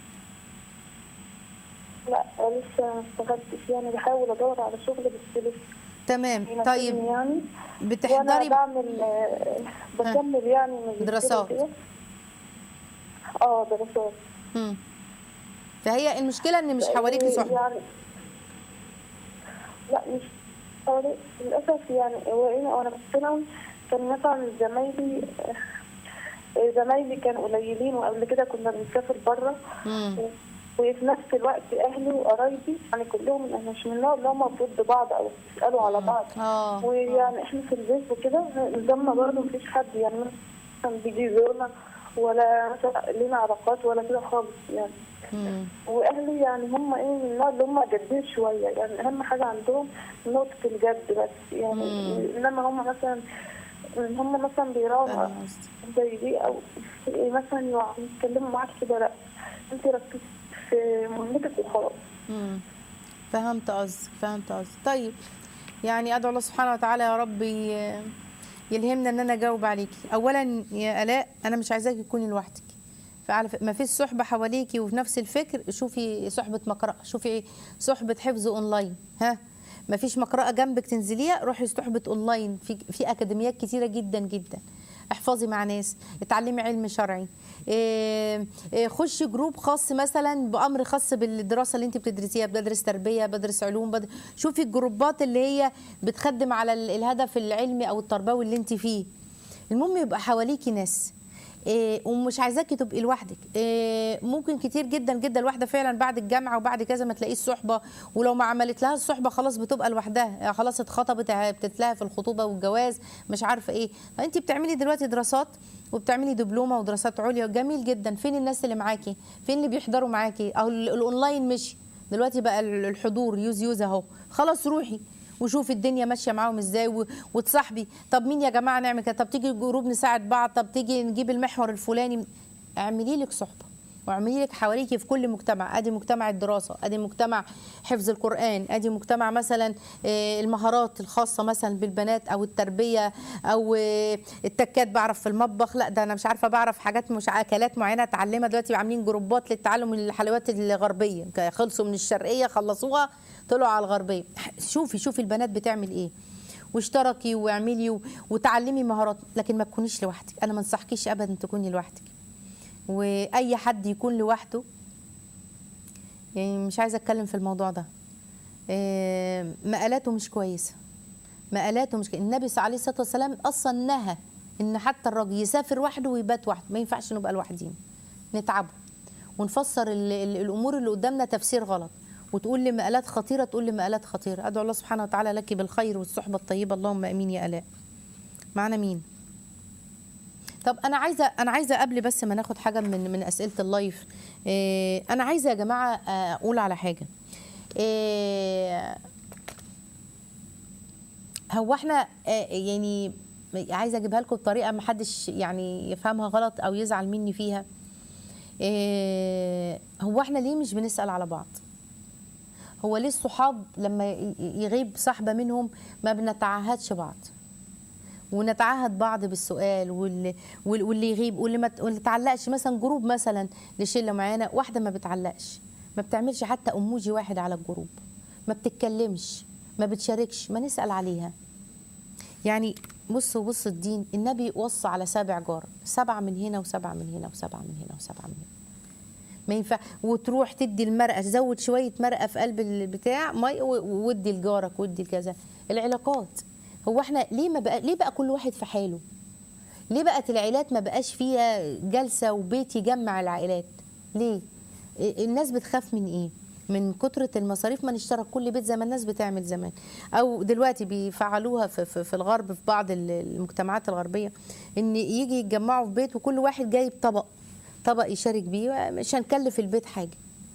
لا لسه ما اشتغلتش يعني بحاول ادور على شغل بس لسه تمام يناسبني طيب يعني وانا بتحضري بعمل آه، بكمل يعني ماجستير دراسات. وكده. اه دراسات مم. فهي المشكله ان مش حواليكي صحبه يعني لا مش حوالي للاسف يعني وانا وانا بشتغل كان مثلا زمايلي آه، زمايلي كانوا قليلين وقبل كده كنا بنسافر بره مم. وفي نفس الوقت اهلي وقرايبي يعني كلهم احنا مش من النوع اللي هم ضد بعض او بيسالوا على بعض اه ويعني احنا في البيت وكده نظامنا برضه مفيش حد يعني مثلا بيجي يزورنا ولا مثلا لينا علاقات ولا كده خالص يعني مم. واهلي يعني هم ايه من النوع اللي هم جادين شويه يعني اهم حاجه عندهم نقطه الجد بس يعني مم. انما هم مثلا هم مثلا بيراعوا فاهمة قصدي. زي دي او مثلا يقعدوا يتكلموا معاك كده لا انت ركزي في مهمتك وخلاص مم. فهمت قصدك فهمت قصدك طيب يعني ادعو الله سبحانه وتعالى يا رب ي- يلهمنا ان انا اجاوب عليكي اولا يا الاء انا مش عايزاكي تكوني لوحدك فعلى ف- ما فيش صحبه حواليكي وفي نفس الفكر شوفي صحبه مقرأة شوفي صحبه حفظ اونلاين ها ما فيش مقرأة جنبك تنزليها روحي صحبه اونلاين في في اكاديميات كتيره جدا جدا احفظي مع ناس اتعلمي علم شرعي إيه، إيه، خشي جروب خاص مثلا بامر خاص بالدراسه اللي انت بتدرسيها بدرس تربيه بدرس علوم بدرس شوفي الجروبات اللي هي بتخدم على ال- الهدف العلمي او التربوي اللي انت فيه المهم يبقى حواليكي ناس إيه ومش عايزاكي تبقي لوحدك إيه ممكن كتير جدا جدا الواحده فعلا بعد الجامعه وبعد كذا ما تلاقيش صحبه ولو ما عملت لها الصحبه خلاص بتبقى لوحدها يعني خلاص اتخطبت بتتلهى في الخطوبه والجواز مش عارفه ايه فانت بتعملي دلوقتي دراسات وبتعملي دبلومه ودراسات عليا جميل جدا فين الناس اللي معاكي فين اللي بيحضروا معاكي او ال- الاونلاين مشي دلوقتي بقى ال- الحضور يوز يوز اهو خلاص روحي وشوفي الدنيا ماشيه معاهم ازاي و- وتصاحبي طب مين يا جماعه نعمل كده طب تيجي جروب نساعد بعض طب تيجي نجيب المحور الفلاني اعملي لك صحبه واعملي لك حواليكي في كل مجتمع ادي مجتمع الدراسه ادي مجتمع حفظ القران ادي مجتمع مثلا آه، المهارات الخاصه مثلا بالبنات او التربيه او آه، التكات بعرف في المطبخ لا ده انا مش عارفه بعرف حاجات مش اكلات معينه اتعلمها دلوقتي عاملين جروبات للتعلم الحلويات الغربيه خلصوا من الشرقيه خلصوها طلعوا على الغربيه شوفي شوفي البنات بتعمل ايه واشتركي واعملي و- وتعلمي مهارات لكن ما تكونيش لوحدك انا ما انصحكيش ابدا تكوني لوحدك واي حد يكون لوحده يعني مش عايزه اتكلم في الموضوع ده آه، مقالاته مش كويسه مقالاته مش كويسة. النبي صلى الله عليه الصلاه والسلام اصلا نهى ان حتى الراجل يسافر وحده ويبات وحده ما ينفعش نبقى لوحدين نتعبه ونفسر ال- ال- الامور اللي قدامنا تفسير غلط وتقول لي مقالات خطيره تقول لي مقالات خطيره ادعو الله سبحانه وتعالى لك بالخير والصحبه الطيبه اللهم امين يا الاء معنا مين طب انا عايزه انا عايزه قبل بس ما ناخد حاجه من من اسئله اللايف إيه انا عايزه يا جماعه آه، اقول على حاجه إيه هو احنا آه، يعني عايزه اجيبها لكم بطريقه ما حدش يعني يفهمها غلط او يزعل مني فيها آه، هو احنا ليه مش بنسال على بعض هو ليه الصحاب لما ي- يغيب صاحبه منهم ما بنتعهدش بعض ونتعهد بعض بالسؤال واللي, وال- واللي يغيب واللي ما ت- واللي تعلقش مثلا جروب مثلا لشله معينه واحده ما بتعلقش ما بتعملش حتى اموجي واحد على الجروب ما بتتكلمش ما بتشاركش ما نسال عليها يعني بصوا بصوا الدين النبي وصى على سبع جار سبعه من هنا وسبعه من هنا وسبعه من هنا وسبعه من هنا ما ينفع وتروح تدي المرأة تزود شوية مرأة في قلب البتاع مي و- وودي لجارك ودي لكذا العلاقات هو احنا ليه ما بقى ليه بقى كل واحد في حاله ليه بقت العائلات ما بقاش فيها جلسة وبيت يجمع العائلات ليه إيه- الناس بتخاف من ايه من كترة المصاريف ما نشترك كل بيت زي ما الناس بتعمل زمان او دلوقتي بيفعلوها في, في, في الغرب في بعض ال- المجتمعات الغربية ان يجي يتجمعوا في بيت وكل واحد جايب طبق طبق يشارك بيه مش هنكلف البيت حاجة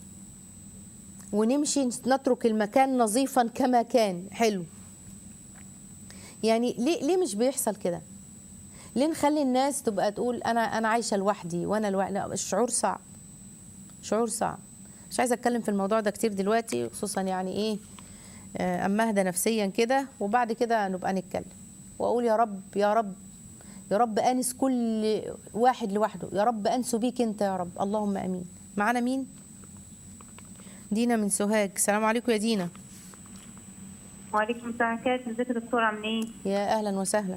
ونمشي نترك المكان نظيفا كما كان حلو يعني ليه ليه مش بيحصل كده ليه نخلي الناس تبقى تقول انا انا عايشه لوحدي وانا لوحدي لا الشعور صعب شعور صعب مش عايزه اتكلم في الموضوع ده كتير دلوقتي خصوصا يعني ايه آه، اما اهدى نفسيا كده وبعد كده نبقى نتكلم واقول يا رب يا رب يا رب انس كل واحد لوحده يا رب انسوا بيك انت يا رب اللهم امين معانا مين دينا من سوهاج السلام عليكم يا دينا وعليكم السلام كاتب ازيك يا دكتور عامل ايه؟ يا اهلا وسهلا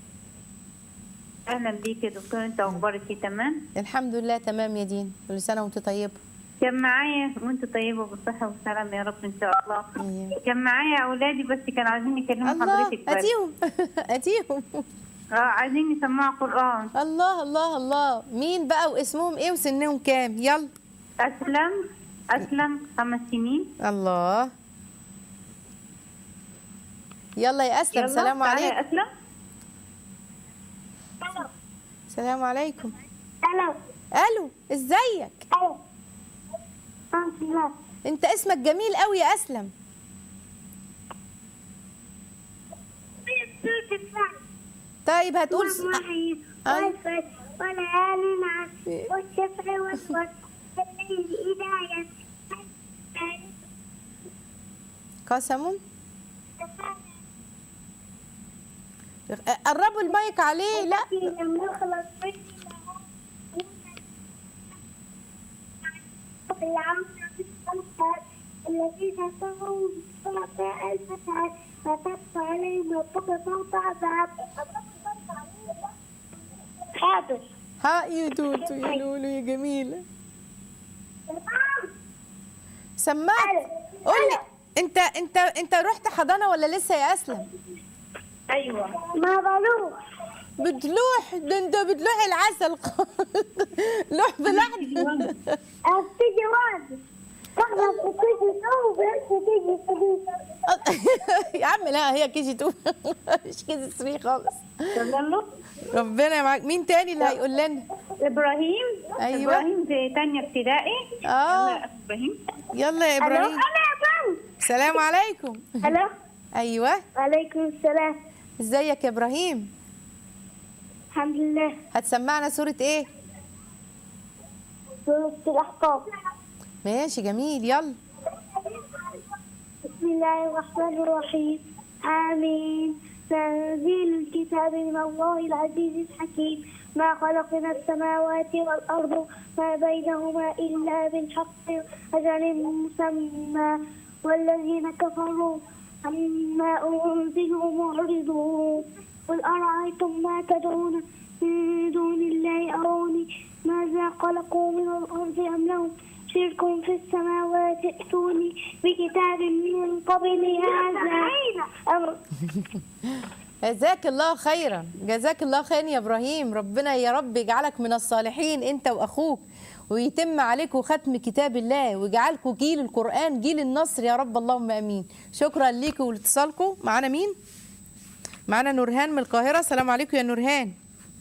اهلا بيك يا دكتور انت اخبارك ايه تمام؟ الحمد لله تمام يا دين كل سنه وانت طيبه كان معايا وانت طيبه بالصحه والسلامه يا رب ان شاء الله أيوة. كان معايا اولادي بس كانوا عايزين يكلموا الله حضرتك بس اتيهم اتيهم اه عايزين يسمعوا قران الله الله الله مين بقى واسمهم ايه وسنهم كام يلا اسلم اسلم خمس سنين الله يلا يا اسلم يلا، سلام تعالى عليكم يا اسلم سلام عليكم الو الو ازيك الو الحمد لله انت اسمك جميل قوي يا اسلم طيب هتقول س... أي. والفجر وليال عشر والشفع والوتر والليل إذا يسر قسم قربوا المايك عليه لا لم يخلص بالعون بالصلصات الذين سعوا بالصعباء الفتاة فتبقى عليهم ربك صوت عذاب حاضر ها يا توتو يا لولو يا جميله سمعت قولي انت انت انت رحت حضانه ولا لسه يا اسلم ايوه ما بروح بتلوح ده انت بتلوح العسل لوح بلحظه أبتدي واحد تخلص بتيجي تو بس تيجي تيجي يا عم لا هي كي جي 2 مش كي جي 3 خالص يلا ربنا معاك مين تاني اللي هيقول لنا ابراهيم أيوة. ابراهيم في تانية ابتدائي اه يلا يا ابراهيم يلا يا ألو ابراهيم أنا يا بابا السلام عليكم ألو ايوه وعليكم السلام ازيك يا ابراهيم الحمد لله هتسمعنا سوره ايه سورة الأحقاف ماشي جميل يلا بسم الله الرحمن الرحيم آمين تنزيل الكتاب من الله العزيز الحكيم ما خلقنا السماوات والأرض ما بينهما إلا بالحق أجل مسمى والذين كفروا عما أنزلوا معرضون قل أرأيتم ما تدعون من دون الله أروني ماذا خلقوا من الأرض أم لهم شرك في السماوات ائتوني بكتاب من قبل هذا أمر جزاك الله خيرا جزاك الله خيرا يا ابراهيم ربنا يا رب يجعلك من الصالحين انت واخوك ويتم عليكم ختم كتاب الله ويجعلكم جيل القران جيل النصر يا رب اللهم امين شكرا ليكم ولاتصالكم معانا مين معانا نورهان من القاهره السلام عليكم يا نورهان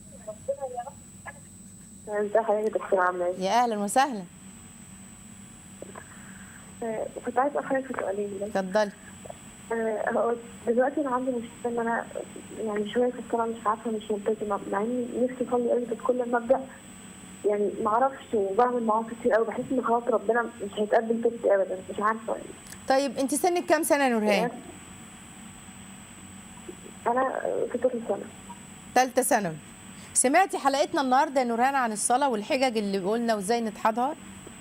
ازي حضرتك يا دكتور عامله ايه؟ يا اهلا وسهلا آه، كنت عايز اسال حضرتك سؤالين بس. اتفضلي آه، هو دلوقتي انا عندي مشكله ان انا يعني شويه في الصلاه مش عارفه مش ملتزمه مع اني نفسي اصلي قوي بس كل ما ابدا يعني ما اعرفش وبعمل معاصي كتير قوي بحس ان خلاص ربنا مش هيتقبل توبتي ابدا مش عارفه يعني طيب انت سنك كام سنه يا نورهان انا في طول سنه ثالثه ثانوي سمعتي حلقتنا النهارده يا نورهان عن الصلاه والحجج اللي قلنا وازاي نتحضر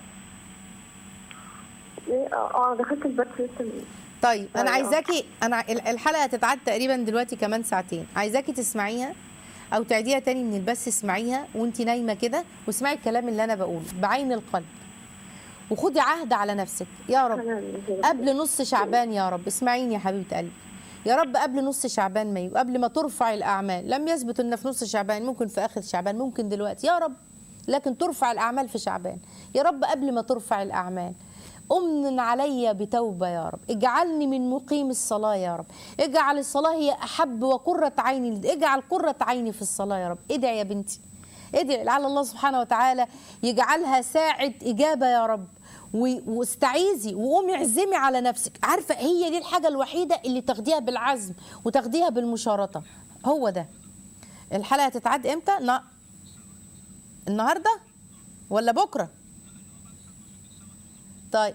إيه، اه آه، دخلت البث لسه من- طيب انا أيوة. عايزاكي انا ال- الحلقه هتتعاد تقريبا دلوقتي كمان ساعتين عايزاكي تسمعيها او تعيديها تاني من البث اسمعيها وانت نايمه كده واسمعي الكلام اللي انا بقوله بعين القلب وخدي عهد على نفسك يا رب تمام قبل نص شعبان يا رب اسمعيني يا حبيبه قلبي يا رب قبل نص شعبان ما يجي قبل ما ترفع الاعمال لم يثبت ان في نص شعبان ممكن في اخر شعبان ممكن دلوقتي يا رب لكن ترفع الاعمال في شعبان يا رب قبل ما ترفع الاعمال امن علي بتوبه يا رب اجعلني من مقيم الصلاه يا رب اجعل الصلاه هي احب وقره عيني لد- اجعل قره عيني في الصلاه يا رب ادعي يا بنتي ادعي لعل الله سبحانه وتعالى يجعلها ساعة إجابة يا رب و- واستعيذي وقومي اعزمي على نفسك عارفة هي دي الحاجة الوحيدة اللي تاخديها بالعزم وتاخديها بالمشارطة هو ده الحلقة هتتعاد امتى؟ نا... النهاردة ولا بكرة؟ طيب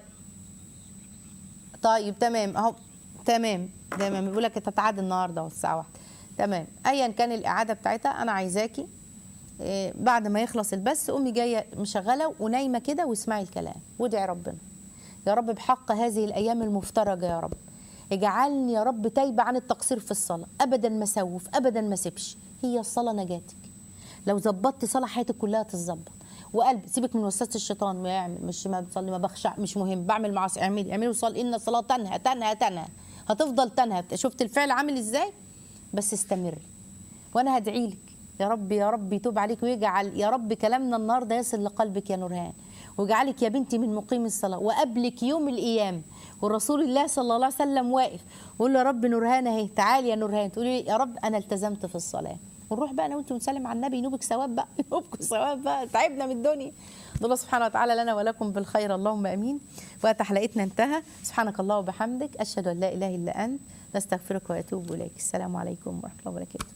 طيب تمام اهو تمام تمام بيقول لك هتتعاد النهارده اهو الساعه 1 تمام ايا كان الاعاده بتاعتها انا عايزاكي إيه، بعد ما يخلص البث قومي جايه مشغله ونايمه كده واسمعي الكلام وادعي ربنا يا رب بحق هذه الايام المفترجه يا رب اجعلني يا رب تايبه عن التقصير في الصلاه ابدا ما اسوف ابدا ما سيبش هي الصلاه نجاتك لو ظبطتي صلاه حياتك كلها تتظبط وقلب سيبك من وسوسه الشيطان ما يعمل مش ما بتصلي ما بخشع مش مهم بعمل معاصي اعملي اعملي وصل ان الصلاه تنهى تنهى تنهى هتفضل تنهى شفت الفعل عامل ازاي بس استمري وانا هدعي لك يا رب يا رب يتوب عليك ويجعل يا رب كلامنا النهارده يصل لقلبك يا نورهان ويجعلك يا بنتي من مقيم الصلاه وقبلك يوم القيامه ورسول الله صلى الله عليه وسلم واقف ويقول له يا رب نورهان اهي تعالي يا نورهان تقولي لي يا رب انا التزمت في الصلاه ونروح بقى انا وانت ونسلم على النبي ينوبك ثواب بقى ينوبكم ثواب بقى تعبنا من الدنيا ندعو الله سبحانه وتعالى لنا ولكم بالخير اللهم امين وقت حلقتنا انتهى سبحانك الله وبحمدك اشهد ان لا اله الا انت نستغفرك واتوب اليك السلام عليكم ورحمه الله وبركاته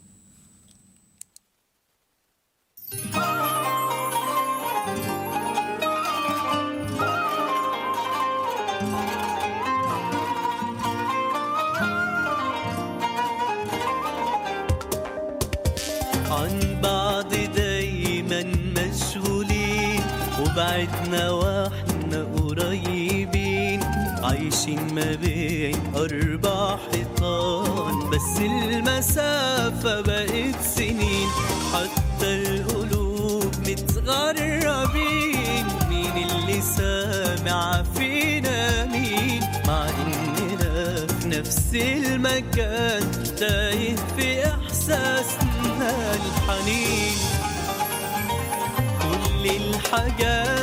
عن بعض دايما مشغولين وبعدنا واحنا قريبين عايشين ما بين أربع حيطان بس المسافة بقت سنين حتى القلوب متغربين مين اللي سامع فينا مين مع إننا في نفس المكان تايه في إحساسنا الحنين كل الحاجات